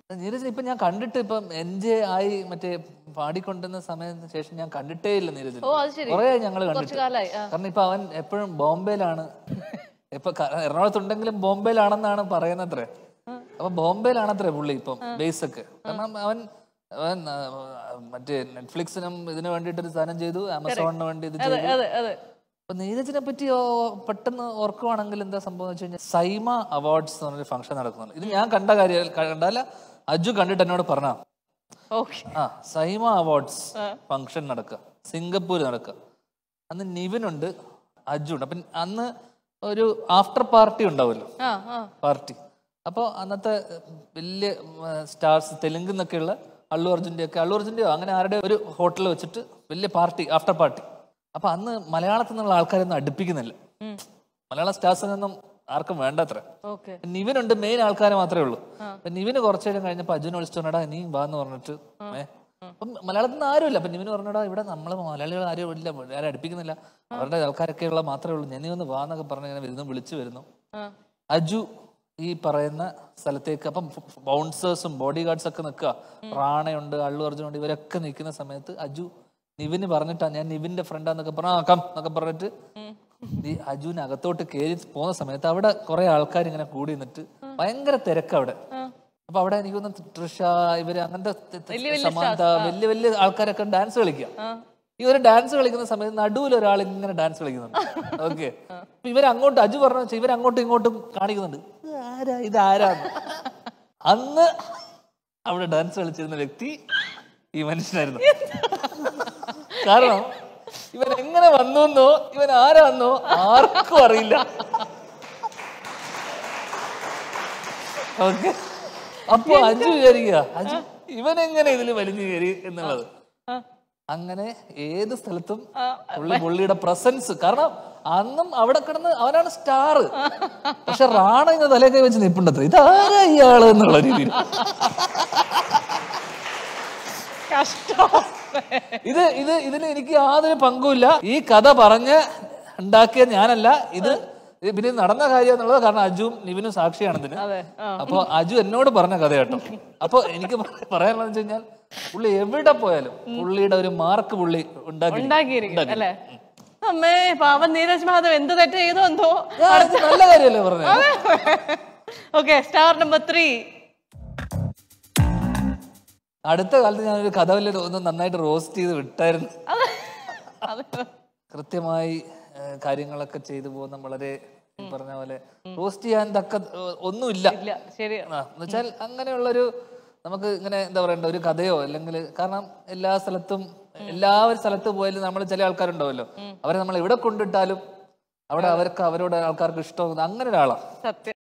നീരജ് ഇപ്പൊ ഞാൻ കണ്ടിട്ട് ഇപ്പം എൻ ജെ ആയി മറ്റേ പാടിക്കൊണ്ടിരുന്ന സമയത്തിന് ശേഷം ഞാൻ കണ്ടിട്ടേ ഇല്ല നീരജ് ഓ അത് ശരി കുറേ ഞങ്ങൾ കുറച്ചു കണ്ടിട്ട് കാലായി ആ. കാരണം ഇപ്പൊ അവൻ എപ്പോഴും ബോംബെയിലാണ് ഇപ്പൊ ക- എറണാകുളത്തുണ്ടെങ്കിലും ബോംബെയിലാണെന്നാണ് പറയുന്നത്രേ അപ്പൊ ബോംബെയിലാണത്രേ പുള്ളി ഇപ്പം ബേസ് ഒക്കെ കാരണം അവൻ അവൻ ആ, മറ്റേ നെറ്റ്ഫ്ലിക്സിനും ഇതിനു വേണ്ടിയിട്ട് ഒരു സാധനം ചെയ്തു ആമസോണിന് വേണ്ടി ഇത് അതെ ചെയ്തു അതെ അതെ അപ്പൊ നീരജിനെ പറ്റി ഓ- പെട്ടെന്ന് ഓർക്കുവാണെങ്കിൽ എന്താ സംഭവം വെച്ച് കഴിഞ്ഞാൽ സൈമ അവാർഡ്സ് എന്ന് പറഞ്ഞൊരു ഫംഗ്ഷൻ നടക്കുന്നുണ്ട് ഇത് ഞാൻ കണ്ട കാര്യം കണ്ടല്ല അജു കണ്ടിട്ട് എന്നോട് പറഞ്ഞ ഓക്കെ ആ സൈമ അവാർഡ്സ് ഫംഗ്ഷൻ നടക്കുക സിംഗപ്പൂർ നടക്കുക അന്ന് നിവിനുണ്ട് അജു ഉണ്ട് അപ്പം അന്ന് ഒരു ആഫ്റ്റർ പാർട്ടി ഉണ്ടാവുമല്ലോ ആ ആ പാർട്ടി അപ്പോൾ അന്നത്തെ വലിയ സ്റ്റാർസ് തെലുങ്കിൽ നിന്നൊക്കെയുള്ള അള്ളു അർജുൻ്റെ ഒക്കെ അള്ളു അർജുൻ്റെയോ അങ്ങനെ ആരുടെ ഒരു ഹോട്ടലിൽ വെച്ചിട്ട് വലിയ പാർട്ടി ആഫ്റ്റർ പാർട്ടി അപ്പൊ അന്ന് മലയാളത്തിൽ നിന്നുള്ള ആൾക്കാരൊന്നും അടുപ്പിക്കുന്നില്ല മലയാള സ്റ്റാർസിനൊന്നും ആർക്കും വേണ്ടത്ര ഓക്കെ നിവിനുണ്ട് മെയിൻ ആൾക്കാർ മാത്രമേ ഉള്ളൂ അപ്പൊ നിവിന് കുറച്ചു നേരം കഴിഞ്ഞപ്പോ അജുനെ വിളിച്ചോണ്ടാ നീ വാന്ന് പറഞ്ഞിട്ട് ഏ അപ്പം മലയാളത്തിൽ നിന്ന് ആരുമില്ല അപ്പൊ നിവിന് പറഞ്ഞടാ ഇവിടെ നമ്മള് മലയാളികൾ ആരും ഇല്ല ആരും അടുപ്പിക്കുന്നില്ല അവരുടെ ആൾക്കാരൊക്കെ ഉള്ള മാത്രമേ ഉള്ളൂ ഞാൻ നീ ഒന്ന് വാന്നൊക്കെ പറഞ്ഞ് ഇങ്ങനെ വരുന്നു വിളിച്ചു വരുന്നു ആ അജു ഈ പറയുന്ന സ്ഥലത്തേക്ക് അപ്പം ബൗൺസേഴ്സും ബോഡി ഗാർഡ്സ് ഒക്കെ നിൽക്കുക റാണയുണ്ട് അള്ളു അർജുനുണ്ട് ഇവരൊക്കെ നിൽക്കുന്ന സമയത്ത് അജു നിവിന് പറഞ്ഞിട്ടാ ഞാൻ നിവിന്റെ ഫ്രണ്ടാന്നൊക്കെ പറഞ്ഞ ആ കം എന്നൊക്കെ പറഞ്ഞിട്ട് ഈ അജുവിന് അകത്തോട്ട് കയറി പോകുന്ന സമയത്ത് അവിടെ കുറെ ആൾക്കാർ ഇങ്ങനെ കൂടി നിന്നിട്ട് ഭയങ്കര തിരക്ക് അവിടെ അപ്പൊ അവിടെ എനിക്ക് തോന്നുന്നു തൃഷ ഇവര് അങ്ങനത്തെ ത- ത- സമാന്ത വലിയ വലിയ ആൾക്കാരൊക്കെ ഡാൻസ് കളിക്കുക ഈ ഒരു ഡാൻസ് കളിക്കുന്ന സമയത്ത് നടുവിൽ ഒരാൾ ഇങ്ങനെ ഡാൻസ് കളിക്കുന്നുണ്ട് ഓക്കെ അപ്പൊ ഇവർ അങ്ങോട്ട് അജു പറഞ്ഞ ഇവർ അങ്ങോട്ടും ഇങ്ങോട്ടും കാണിക്കുന്നുണ്ട് ഇത് ആരാ ഇത് ആരാന്ന് അന്ന് അവിടെ ഡാൻസ് കളിച്ചിരുന്ന വ്യക്തി ഈ മനുഷ്യനായിരുന്നു കാരണം ഇവൻ എങ്ങനെ വന്നു എന്നോ ഇവൻ ആരാന്നോ ആർക്കും അറിയില്ല ഓക്കെ അപ്പൊ അജു വിചാരിക്കുക അജു ഇവൻ എങ്ങനെ ഇതിൽ വലിഞ്ഞു കയറി എന്നുള്ളത് അങ്ങനെ ഏത് സ്ഥലത്തും പുള്ളി പുള്ളിയുടെ പ്രസൻസ് കാരണം അന്നും അവിടെ കിടന്ന് അവനാണ് സ്റ്റാർ പക്ഷെ റാണ ഇങ്ങനെ തലയൊക്കെ വെച്ച് നിൽപ്പുണ്ടത്ര ഇതാരാ ഇയാള് എന്നുള്ള രീതിയിൽ കഷ്ടം ഇത് ഇത് ഇതിന് എനിക്ക് യാതൊരു പങ്കുമില്ല ഈ കഥ പറഞ്ഞ് ഉണ്ടാക്കിയ ഞാനല്ല ഇത് ഇത് പിന്നെ ഇത് നടന്ന കാര്യം എന്നുള്ളത് കാരണം അജുവും നിവിനും സാക്ഷിയാണ് ഇതിന് അതെ ആ അപ്പൊ അജു എന്നോട് പറഞ്ഞ കഥ കേട്ടോ അപ്പൊ എനിക്ക് പറയാനുള്ളത് വെച്ച് കഴിഞ്ഞാൽ പുള്ളി എവിടെ പോയാലും പുള്ളിയുടെ ഒരു മാർക്ക് പുള്ളി ഉണ്ടാക്കി ഉണ്ടാക്കിയിരിക്കും അല്ലേ അമ്മേ പാവൻ നീരജ് മാധവ് എന്ത് തെറ്റ് ചെയ്തോ എന്തോ നല്ല കാര്യമല്ലേ പറഞ്ഞത് ഓക്കെ സ്റ്റാർ നമ്പർ ത്രീ അടുത്ത കാലത്ത് ഞാനൊരു കഥ വല്ല ഒന്ന് നന്നായിട്ട് റോസ്റ്റ് ചെയ്ത് വിട്ടായിരുന്നു കൃത്യമായി ഏഹ്, കാര്യങ്ങളൊക്കെ ചെയ്തു പോകുന്ന വളരെ ഈ പറഞ്ഞ പോലെ റോസ്റ്റ് ചെയ്യാൻ തക്ക ഏഹ്, ഒന്നുമില്ല ഇല്ല ശരി ആ, എന്നുവെച്ചാൽ അങ്ങനെയുള്ളൊരു നമുക്ക് ഇങ്ങനെ എന്താ പറയണ്ട ഒരു കഥയോ അല്ലെങ്കിൽ കാരണം എല്ലാ സ്ഥലത്തും എല്ലാവരും സ്ഥലത്ത് പോയാലും നമ്മൾ ചില ആൾക്കാരുണ്ടാവല്ലോ അവരെ നമ്മൾ എവിടെ കൊണ്ടിട്ടാലും അവിടെ അവർക്ക് അവരോട് ആൾക്കാർക്ക് ഇഷ്ടമാകുന്ന അങ്ങനെ ഒരാളാണ് സത്യം